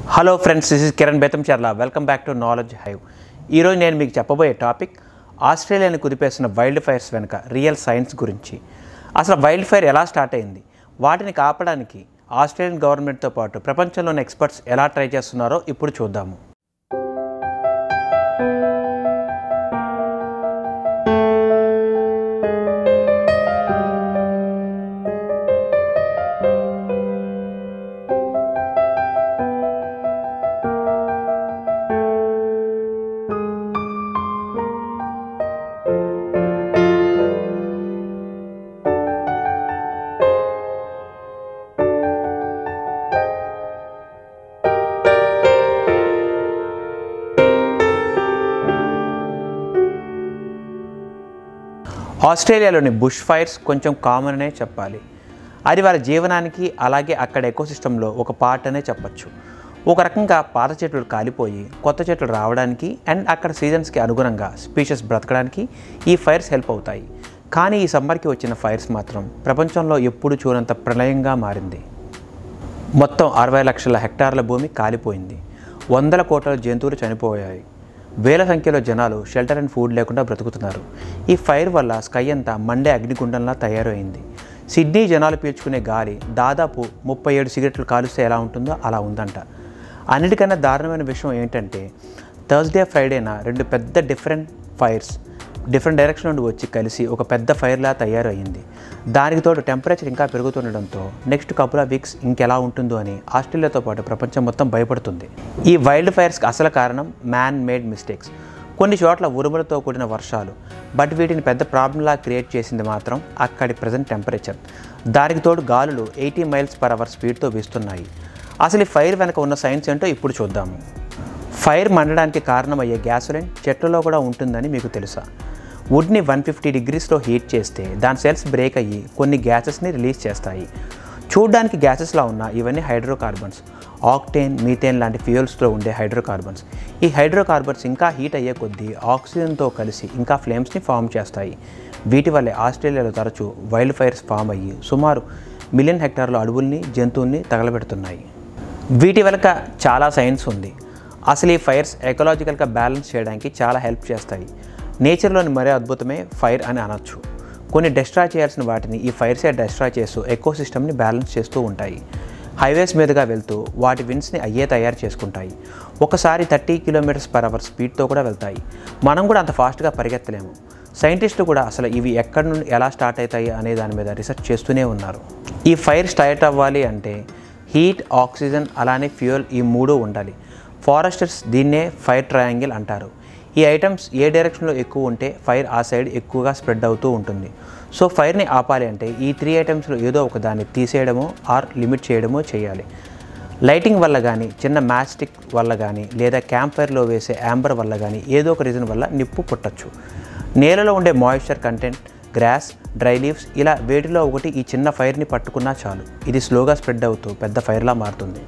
hello friends this is Kiran Betamcherla welcome back to Knowledge Hive ఈరోజు నేను మీకు చెప్పబోయే టాపిక్ ఆస్ట్రేలియాని కుదిపేసిన వైల్డ్ ఫైర్స్ వెనుక రియల్ సైన్స్ గురించి అసలు వైల్డ్ ఫైర్ ఎలా స్టార్ట్ అయింది వాటిని కాపడానికి ఆస్ట్రేలియన్ గవర్నమెంట్తో పాటు ప్రపంచంలోని ఎక్స్పర్ట్స్ ఎలా ట్రై చేస్తున్నారో ఇప్పుడు చూద్దాము ఆస్ట్రేలియాలోని బుష్ ఫైర్స్ కొంచెం కామన్ అనే చెప్పాలి అది వారి జీవనానికి అలాగే అక్కడ ఎకోసిస్టంలో ఒక పార్ట్ అనే చెప్పచ్చు ఒక రకంగా పాత చెట్లు కాలిపోయి కొత్త చెట్లు రావడానికి అండ్ అక్కడ సీజన్స్కి అనుగుణంగా స్పీషెస్ బ్రతకడానికి ఈ ఫైర్స్ హెల్ప్ అవుతాయి కానీ ఈ సమ్మర్కి వచ్చిన ఫైర్స్ మాత్రం ప్రపంచంలో ఎప్పుడు చూడంత ప్రళయంగా మారింది మొత్తం అరవై లక్షల హెక్టార్ల భూమి కాలిపోయింది వందల కోట్ల జంతువులు చనిపోయాయి వేల సంఖ్యలో జనాలు షెల్టర్ అండ్ ఫుడ్ లేకుండా బ్రతుకుతున్నారు ఈ ఫైర్ వల్ల స్కై అంతా మండే అగ్నిగుండంలా తయారైంది సిడ్నీ జనాలు పీల్చుకునే గాలి దాదాపు ముప్పై ఏడు సిగరెట్లు కాలుస్తే ఎలా ఉంటుందో అలా ఉందంట అన్నిటికన్నా దారుణమైన విషయం ఏంటంటే థర్స్డే ఫ్రైడేన రెండు పెద్ద డిఫరెంట్ ఫైర్స్ డిఫరెంట్ డైరెక్షన్ నుండి వచ్చి కలిసి ఒక పెద్ద ఫైర్లా తయారయ్యింది దానికి తోడు టెంపరేచర్ ఇంకా పెరుగుతుండడంతో నెక్స్ట్ కపుల్ ఆఫ్ వీక్స్ ఇంకెలా ఉంటుందో అని ఆస్ట్రేలియాతో పాటు ప్రపంచం మొత్తం భయపడుతుంది ఈ వైల్డ్ ఫైర్స్కి అసలు కారణం మ్యాన్ మేడ్ మిస్టేక్స్ కొన్ని చోట్ల ఉరుములతో కూడిన వర్షాలు బట్ వీటిని పెద్ద ప్రాబ్లంలా క్రియేట్ చేసింది మాత్రం అక్కడి ప్రజెంట్ టెంపరేచర్ దానికి తోడు గాలులు ఎయిటీ మైల్స్ పర్ అవర్ స్పీడ్తో వీస్తున్నాయి అసలు ఈ ఫైర్ వెనక ఉన్న సైన్స్ ఏంటో ఇప్పుడు చూద్దాము ఫైర్ మండడానికి కారణమయ్యే గ్యాసోలిన్ చెట్లలో కూడా ఉంటుందని మీకు తెలుసా వుడ్ని వన్ ఫిఫ్టీ డిగ్రీస్లో హీట్ చేస్తే దాని సెల్స్ బ్రేక్ అయ్యి కొన్ని గ్యాసెస్ని రిలీజ్ చేస్తాయి చూడ్డానికి గ్యాసెస్లా ఉన్న ఇవన్నీ హైడ్రోకార్బన్స్ ఆక్టేన్ మీథేన్ లాంటి ఫ్యూయల్స్లో ఉండే హైడ్రోకార్బన్స్ ఈ హైడ్రోకార్బన్స్ ఇంకా హీట్ అయ్యే కొద్దీ ఆక్సిజన్తో కలిసి ఇంకా ఫ్లేమ్స్ని ఫామ్ చేస్తాయి వీటి వల్లే ఆస్ట్రేలియాలో తరచూ వైల్డ్ ఫైర్స్ ఫామ్ అయ్యి సుమారు మిలియన్ హెక్టార్ల అడవుల్ని జంతువుల్ని తగలబెడుతున్నాయి వీటి వెనుక చాలా సైన్స్ ఉంది అసలు ఈ ఫైర్స్ ఎకలాజికల్గా బ్యాలెన్స్ చేయడానికి చాలా హెల్ప్ చేస్తాయి నేచర్లోని మరే అద్భుతమే ఫైర్ అని అనొచ్చు కొన్ని డెస్ట్రాయ్ చేయాల్సిన వాటిని ఈ ఫైర్సే డెస్ట్రాయ్ చేస్తూ ఎకో సిస్టమ్ని బ్యాలెన్స్ చేస్తూ ఉంటాయి హైవేస్ మీదుగా వెళ్తూ వాటి విండ్స్ని అయ్యే తయారు చేసుకుంటాయి ఒకసారి థర్టీ కిలోమీటర్స్ పర్ అవర్ స్పీడ్తో కూడా వెళ్తాయి మనం కూడా అంత ఫాస్ట్గా పరిగెత్తలేము సైంటిస్టులు కూడా అసలు ఇవి ఎక్కడి నుండి ఎలా స్టార్ట్ అవుతాయి అనే దాని మీద రీసెర్చ్ చేస్తూనే ఉన్నారు ఈ ఫైర్ స్టార్ట్ అవ్వాలి అంటే హీట్ ఆక్సిజన్ అలానే ఫ్యూయల్ ఈ మూడు ఉండాలి ఫారెస్టర్స్ దీన్నే ఫైర్ ట్రయాంగిల్ అంటారు ఈ ఐటమ్స్ ఏ డైరెక్షన్లో ఎక్కువ ఉంటే ఫైర్ ఆ సైడ్ ఎక్కువగా స్ప్రెడ్ అవుతూ ఉంటుంది సో ఫైర్ని ఆపాలి అంటే ఈ త్రీ ఐటమ్స్లో ఏదో ఒక దాన్ని తీసేయడమో ఆర్ లిమిట్ చేయడమో చేయాలి లైటింగ్ వల్ల కానీ చిన్న మ్యాచ్ స్టిక్ వల్ల కానీ లేదా క్యాంప్ ఫైర్లో వేసే యాంబర్ వల్ల కానీ ఏదో ఒక రీజన్ వల్ల నిప్పు పుట్టచ్చు నేలలో ఉండే moisture content grass dry leaves ఇలా వేటిలో ఒకటి ఈ చిన్న ఫైర్ని పట్టుకున్నా చాలు ఇది స్లోగా స్ప్రెడ్ అవుతూ పెద్ద ఫైర్లా మారుతుంది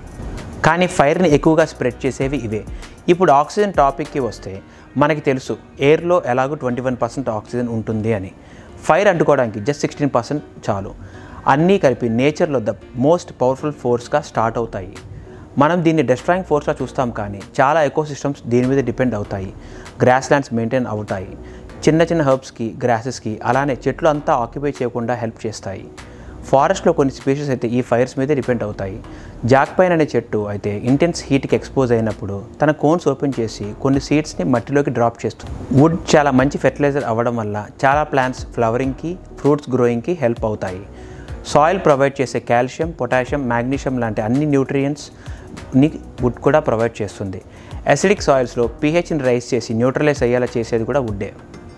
కానీ ఫైర్ని ఎక్కువగా స్ప్రెడ్ చేసేవి ఇవే ఇప్పుడు ఆక్సిజన్ టాపిక్కి వస్తే మనకి తెలుసు ఎయిర్లో ఎలాగో ట్వంటీ వన్ పర్సెంట్ ఆక్సిజన్ ఉంటుంది అని ఫైర్ అంటుకోవడానికి జస్ట్ సిక్స్టీన్ పర్సెంట్ చాలు అన్నీ కలిపి నేచర్లో ద మోస్ట్ పవర్ఫుల్ ఫోర్స్గా స్టార్ట్ అవుతాయి మనం దీన్ని డెస్ట్రాయింగ్ ఫోర్స్గా చూస్తాం కానీ చాలా ఎకోసిస్టమ్స్ దీని మీద డిపెండ్ అవుతాయి గ్రాస్ ల్యాండ్స్ మెయింటైన్ అవుతాయి చిన్న చిన్న హర్బ్స్కి గ్రాసెస్కి అలానే చెట్లు అంతా ఆక్యుపై చేయకుండా హెల్ప్ చేస్తాయి ఫారెస్ట్లో కొన్ని స్పీషీస్ అయితే ఈ ఫైర్స్ మీదే డిపెండ్ అవుతాయి జాక్ పైన్ అనే చెట్టు అయితే ఇంటెన్స్ హీట్కి ఎక్స్పోజ్ అయినప్పుడు తన కోన్స్ ఓపెన్ చేసి కొన్ని సీడ్స్ని మట్టిలోకి డ్రాప్ చేస్తుంది వుడ్ చాలా మంచి ఫెర్టిలైజర్ అవ్వడం వల్ల చాలా ప్లాంట్స్ ఫ్లవరింగ్కి ఫ్రూట్స్ గ్రోయింగ్కి హెల్ప్ అవుతాయి సాయిల్ ప్రొవైడ్ చేసే కాల్షియం పొటాషియం మ్యాగ్నీషియం లాంటి అన్ని న్యూట్రియంట్స్ని వుడ్ కూడా ప్రొవైడ్ చేస్తుంది అసిడిక్ సాయిల్స్లో పీహెచ్ని రైస్ చేసి న్యూట్రలైజ్ అయ్యేలా చేసేది కూడా వుడ్డే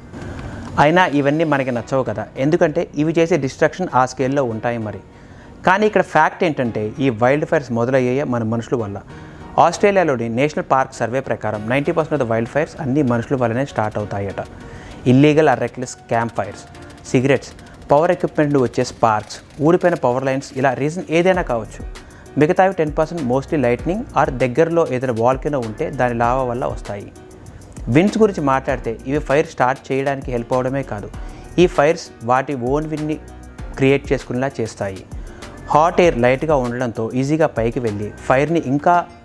అయినా ఇవన్నీ మనకి నచ్చవు కదా ఎందుకంటే ఇవి చేసే డిస్ట్రక్షన్ ఆ స్కేల్లో ఉంటాయి మరి కానీ ఇక్కడ ఫ్యాక్ట్ ఏంటంటే ఈ వైల్డ్ ఫైర్స్ మొదలయ్యాయి మన మనుషుల వల్ల ఆస్ట్రేలియాలోని నేషనల్ పార్క్ సర్వే ప్రకారం ninety percent of the wild fires అన్ని మనుషుల వల్లనే స్టార్ట్ అవుతాయట illegal or reckless camp fires cigarettes power equipment వచ్చే స్పార్క్స్ ఊడిపోయిన పవర్ లైన్స్ ఇలా రీజన్ ఏదైనా కావచ్చు మిగతావి ten percent mostly lightning or దగ్గరలో ఏదైనా వాల్కెనో ఉంటే దాని లావా వల్ల వస్తాయి విండ్స్ గురించి మాట్లాడితే ఇవి ఫైర్ స్టార్ట్ చేయడానికి హెల్ప్ అవడమే కాదు ఈ ఫైర్స్ వాటి ఓన్ విన్ని క్రియేట్ చేసుకునేలా చేస్తాయి హాట్ ఎయిర్ లైట్గా ఉండడంతో ఈజీగా పైకి వెళ్ళి ఫైర్ని ఇంకా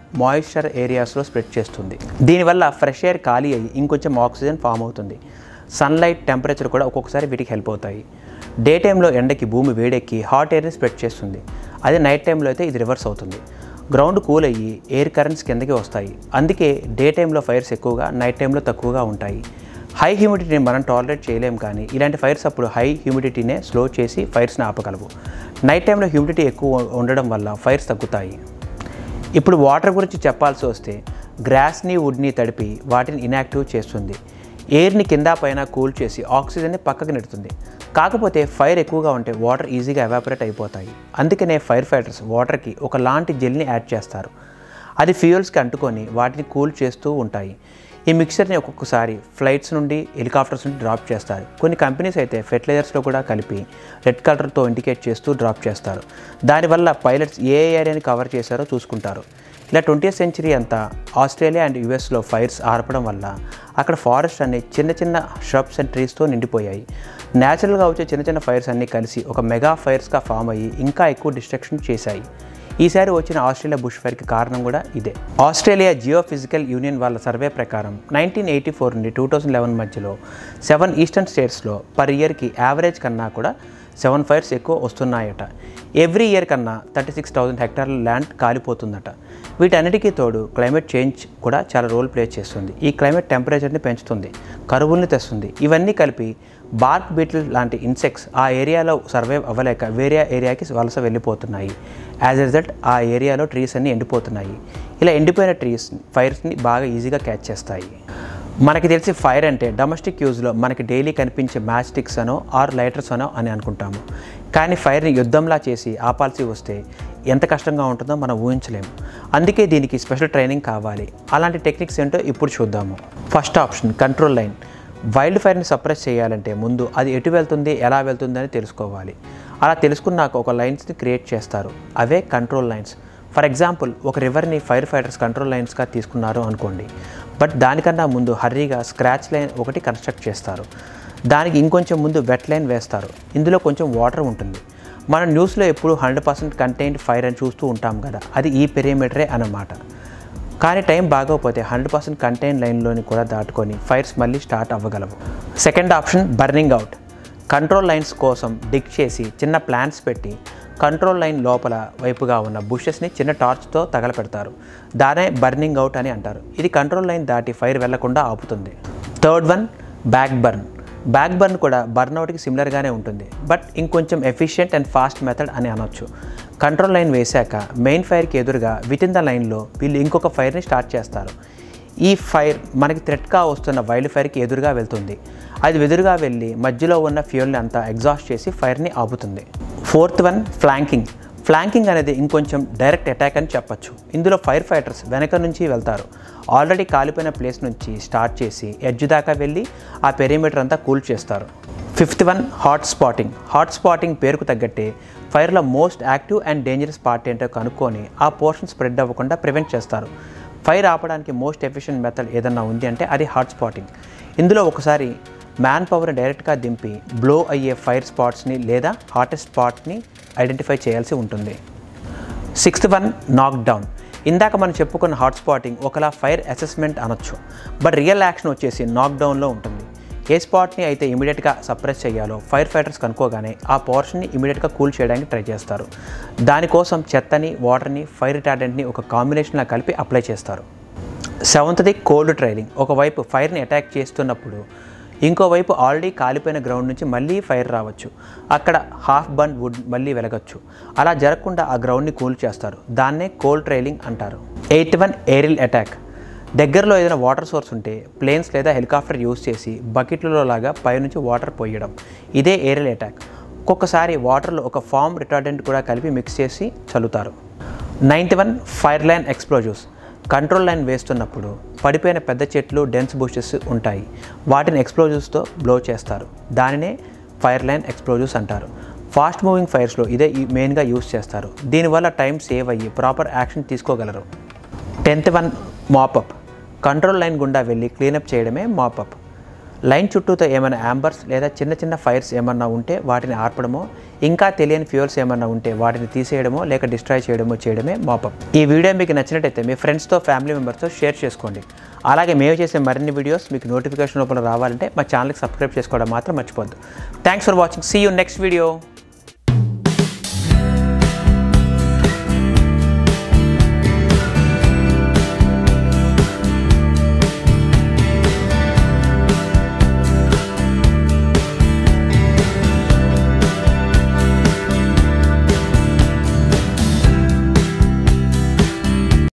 మాయిశ్చర్ ఏరియాస్లో స్ప్రెడ్ చేస్తుంది దీనివల్ల ఫ్రెష్ ఎయిర్ ఖాళీ అయ్యి ఇంకొంచెం ఆక్సిజన్ ఫామ్ అవుతుంది సన్లైట్ టెంపరేచర్ కూడా ఒక్కొక్కసారి వీటికి హెల్ప్ అవుతాయి డే టైంలో ఎండకి భూమి వేడెక్కి హాట్ ఎయిర్ని స్ప్రెడ్ చేస్తుంది అదే నైట్ టైంలో అయితే ఇది రివర్స్ అవుతుంది గ్రౌండ్ కూల్ అయ్యి ఎయిర్ కరెంట్స్ కిందకి వస్తాయి అందుకే డే టైంలో ఫైర్స్ ఎక్కువగా నైట్ టైంలో తక్కువగా ఉంటాయి హై హ్యూమిడిటీని మనం టాలరేట్ చేయలేం కానీ ఇలాంటి ఫైర్స్ అప్పుడు హై హ్యూమిడిటీనే స్లో చేసి ఫైర్స్ని ఆపగలవు నైట్ టైంలో హ్యూమిడిటీ ఎక్కువ ఉండడం వల్ల ఫైర్స్ తగ్గుతాయి ఇప్పుడు వాటర్ గురించి చెప్పాల్సి వస్తే గ్రాస్ని వుడ్ని తడిపి వాటిని ఇనాక్టివ్ చేస్తుంది ఎయిర్ని కింద పైన కూల్ చేసి ఆక్సిజన్ని పక్కకు నెడుతుంది కాకపోతే ఫైర్ ఎక్కువగా ఉంటే వాటర్ ఈజీగా ఎవాపరేట్ అయిపోతాయి అందుకనే ఫైర్ ఫైటర్స్ వాటర్కి ఒక లాంటి జెల్ని యాడ్ చేస్తారు అది ఫ్యూయల్స్కి అంటుకొని వాటిని కూల్ చేస్తూ ఉంటాయి ఈ మిక్చర్ని ఒక్కొక్కసారి ఫ్లైట్స్ నుండి హెలికాప్టర్స్ నుండి డ్రాప్ చేస్తారు కొన్ని కంపెనీస్ అయితే ఫెర్టిలైజర్స్లో కూడా కలిపి రెడ్ కలర్తో ఇండికేట్ చేస్తూ డ్రాప్ చేస్తారు దానివల్ల పైలట్స్ ఏ ఏరియాని కవర్ చేశారో చూసుకుంటారు ఇలా ట్వంటీ సెంచరీ అంతా ఆస్ట్రేలియా అండ్ యుఎస్లో ఫైర్స్ ఆర్పడం వల్ల అక్కడ ఫారెస్ట్ అన్ని చిన్న చిన్న షబ్స్ అండ్ ట్రీస్తో నిండిపోయాయి న్యాచురల్గా వచ్చే చిన్న చిన్న ఫైర్స్ అన్నీ కలిసి ఒక మెగా ఫైర్స్గా ఫామ్ అయ్యి ఇంకా ఎక్కువ డిస్ట్రక్షన్ చేశాయి ఈసారి వచ్చిన ఆస్ట్రేలియా బుష్ ఫైర్కి కారణం కూడా ఇదే ఆస్ట్రేలియా జియో ఫిజికల్ యూనియన్ వాళ్ళ సర్వే ప్రకారం నైన్టీన్ ఎయిటీ ఫోర్ నుండి టూ థౌజండ్ లెవెన్ మధ్యలో సెవెన్ ఈస్టర్న్ స్టేట్స్లో పర్ ఇయర్కి యావరేజ్ కన్నా కూడా సెవెన్ ఫైర్స్ ఎక్కువ వస్తున్నాయట ఎవ్రీ ఇయర్ కన్నా థర్టీ సిక్స్ థౌసండ్ హెక్టార్ల ల్యాండ్ కాలిపోతుందట వీటన్నిటికీ తోడు క్లైమేట్ చేంజ్ కూడా చాలా రోల్ ప్లే చేస్తుంది ఈ క్లైమేట్ టెంపరేచర్ని పెంచుతుంది కరువుల్ని తెస్తుంది ఇవన్నీ కలిపి బార్క్ బీటిల్ లాంటి ఇన్సెక్ట్స్ ఆ ఏరియాలో సర్వైవ్ అవ్వలేక వేరే ఏరియాకి వలస వెళ్ళిపోతున్నాయి యాజ్ ఎ రిజల్ట్ ఆ ఏరియాలో ట్రీస్ అన్నీ ఎండిపోతున్నాయి ఇలా ఎండిపోయిన ట్రీస్ ఫైర్స్ని బాగా ఈజీగా క్యాచ్ చేస్తాయి మనకి తెలిసి ఫైర్ అంటే డొమెస్టిక్ యూజ్లో మనకి డైలీ కనిపించే మ్యాచ్ స్టిక్స్ అనో ఆర్ లైటర్స్ అనో అని అనుకుంటాము కానీ ఫైర్ని యుద్ధంలా చేసి ఆపాల్సి వస్తే ఎంత కష్టంగా ఉంటుందో మనం ఊహించలేము అందుకే దీనికి స్పెషల్ ట్రైనింగ్ కావాలి అలాంటి టెక్నిక్స్ ఏంటో ఇప్పుడు చూద్దాము first option control line wild ఫైర్ని సప్రెస్ చేయాలంటే ముందు అది ఎటు వెళ్తుంది ఎలా వెళ్తుంది అని తెలుసుకోవాలి అలా తెలుసుకున్నాక ఒక లైన్స్ని క్రియేట్ చేస్తారు అవే కంట్రోల్ లైన్స్ ఫర్ ఎగ్జాంపుల్ ఒక రివర్ని ఫైర్ ఫైటర్స్ కంట్రోల్ లైన్స్గా తీసుకున్నారు అనుకోండి బట్ దానికన్నా ముందు హర్రీగా స్క్రాచ్ లైన్ ఒకటి కన్స్ట్రక్ట్ చేస్తారు దానికి ఇంకొంచెం ముందు వెట్ లైన్ వేస్తారు ఇందులో కొంచెం వాటర్ ఉంటుంది మనం న్యూస్లో ఎప్పుడు హండ్రెడ్ పర్సెంట్ కంటైన్డ్ ఫైర్ అని చూస్తూ ఉంటాం కదా అది ఈ పెరిమీటరే అన్నమాట కానీ టైం బాగోకపోతే హండ్రెడ్ పర్సెంట్ కంటైన్ లైన్లోని కూడా దాటుకొని ఫైర్స్ మళ్ళీ స్టార్ట్ అవ్వగలవు second option burning out control lines కోసం డిగ్ చేసి చిన్న ప్లాంట్స్ పెట్టి కంట్రోల్ లైన్ లోపల వైపుగా ఉన్న బుషెస్ని చిన్న టార్చ్తో తగలపెడతారు దానే బర్నింగ్ అవుట్ అని అంటారు ఇది కంట్రోల్ లైన్ దాటి ఫైర్ వెళ్లకుండా ఆపుతుంది third one back burn back burn కూడా బర్న్అవుట్కి సిమిలర్గానే ఉంటుంది బట్ ఇంకొంచెం ఎఫిషియెంట్ అండ్ ఫాస్ట్ మెథడ్ అని అనొచ్చు కంట్రోల్ లైన్ వేశాక మెయిన్ ఫైర్కి ఎదురుగా విత్ ఇన్ ద లైన్లో వీళ్ళు ఇంకొక ఫైర్ని స్టార్ట్ చేస్తారు ఈ ఫైర్ మనకి థ్రెట్గా వస్తున్న వైల్డ్ ఫైర్కి ఎదురుగా వెళ్తుంది అది ఎదురుగా వెళ్ళి మధ్యలో ఉన్న ఫ్యూల్ని అంతా ఎగ్జాస్ట్ చేసి ఫైర్ని ఆపుతుంది ఫోర్త్ వన్ ఫ్లాంకింగ్ ఫ్లాంకింగ్ అనేది ఇంకొంచెం డైరెక్ట్ అటాక్ అని చెప్పొచ్చు ఇందులో ఫైర్ ఫైటర్స్ వెనక నుంచి వెళ్తారు ఆల్రెడీ కాలిపోయిన ప్లేస్ నుంచి స్టార్ట్ చేసి ఎడ్జ్ దాకా వెళ్ళి ఆ పెరిమీటర్ అంతా కూల్ చేస్తారు fifth one hot spotting hot spotting పేరుకు తగ్గట్టే ఫైర్లో most active and dangerous part ఏంటో కనుక్కొని ఆ పోర్షన్ స్ప్రెడ్ అవ్వకుండా ప్రివెంట్ చేస్తారు ఫైర్ ఆపడానికి మోస్ట్ ఎఫిషియెంట్ మెథడ్ ఏదన్నా ఉంది అంటే అది హాట్ స్పాటింగ్ ఇందులో ఒకసారి మ్యాన్ పవర్ని డైరెక్ట్గా దింపి బ్లో అయ్యే ఫైర్ స్పాట్స్ని లేదా హాటెస్ట్ స్పాట్ని ఐడెంటిఫై చేయాల్సి ఉంటుంది సిక్స్త్ వన్ నాక్ డౌన్ ఇందాక మనం చెప్పుకున్న హాట్ స్పాటింగ్ ఒకలా ఫైర్ అసెస్మెంట్ అనొచ్చు బట్ రియల్ యాక్షన్ వచ్చేసి నాక్ డౌన్లో ఉంటుంది ఏ స్పాట్ని అయితే ఇమీడియట్గా సప్రెస్ చేయాలో ఫైర్ ఫైటర్స్ కనుక్కోగానే ఆ పోర్షన్ని ఇమీడియట్గా కూల్ చేయడానికి ట్రై చేస్తారు దానికోసం చెత్తని వాటర్ని ఫైర్ రిటార్డెంట్ని ఒక కాంబినేషన్లా కలిపి అప్లై చేస్తారు సెవెంత్ది కోల్డ్ ట్రైలింగ్ ఒకవైపు ఫైర్ని అటాక్ చేస్తున్నప్పుడు ఇంకోవైపు ఆల్రెడీ కాలిపోయిన గ్రౌండ్ నుంచి మళ్ళీ ఫైర్ రావచ్చు అక్కడ హాఫ్ బర్న్ వుడ్ మళ్ళీ వెలగచ్చు అలా జరగకుండా ఆ గ్రౌండ్ని కూల్ చేస్తారు దాన్నే కోల్డ్ ట్రైలింగ్ అంటారు ఎయిత్ వన్ ఏరిల్ అటాక్ దగ్గరలో ఏదైనా వాటర్ సోర్స్ ఉంటే ప్లేన్స్ లేదా హెలికాప్టర్ యూస్ చేసి బకెట్లలో లాగా పైనుంచి వాటర్ పోయడం ఇదే ఏరియల్ అటాక్ ఒక్కొక్కసారి వాటర్లో ఒక ఫామ్ రిటార్డెంట్ కూడా కలిపి మిక్స్ చేసి చల్లుతారు ninth one fire line explosives control line వేస్తున్నప్పుడు పడిపోయిన పెద్ద చెట్లు డెన్స్ బుషెస్ ఉంటాయి వాటిని ఎక్స్ప్లోజివ్స్తో బ్లో చేస్తారు దానినే ఫైర్ లైన్ ఎక్స్ప్లోజివ్స్ అంటారు ఫాస్ట్ మూవింగ్ ఫైర్స్లో ఇదే ఈ మెయిన్గా యూస్ చేస్తారు దీనివల్ల టైం సేవ్ అయ్యి ప్రాపర్ యాక్షన్ తీసుకోగలరు tenth one mop up control line గుండా వెళ్ళి క్లీనప్ చేయడమే మాపప్ లైన్ చుట్టూతో ఏమైనా యాంబర్స్ లేదా చిన్న చిన్న ఫైర్స్ ఏమన్నా ఉంటే వాటిని ఆర్పడమో ఇంకా తెలియని ఫ్యూయల్స్ ఏమన్నా ఉంటే వాటిని తీసేయడమో లేక డిస్ట్రాయ్ చేయడమో చేయడమే మాపప్ ఈ వీడియో మీకు నచ్చినట్టయితే మీ ఫ్రెండ్స్తో ఫ్యామిలీ మెంబర్స్తో షేర్ చేసుకోండి అలాగే మేము చేసే మరిన్ని వీడియోస్ మీకు నోటిఫికేషన్ రూపంలో రావాలంటే మా ఛానల్కి సబ్స్క్రైబ్ చేసుకోవడం మాత్రం మర్చిపోద్దు thanks for watching see you next video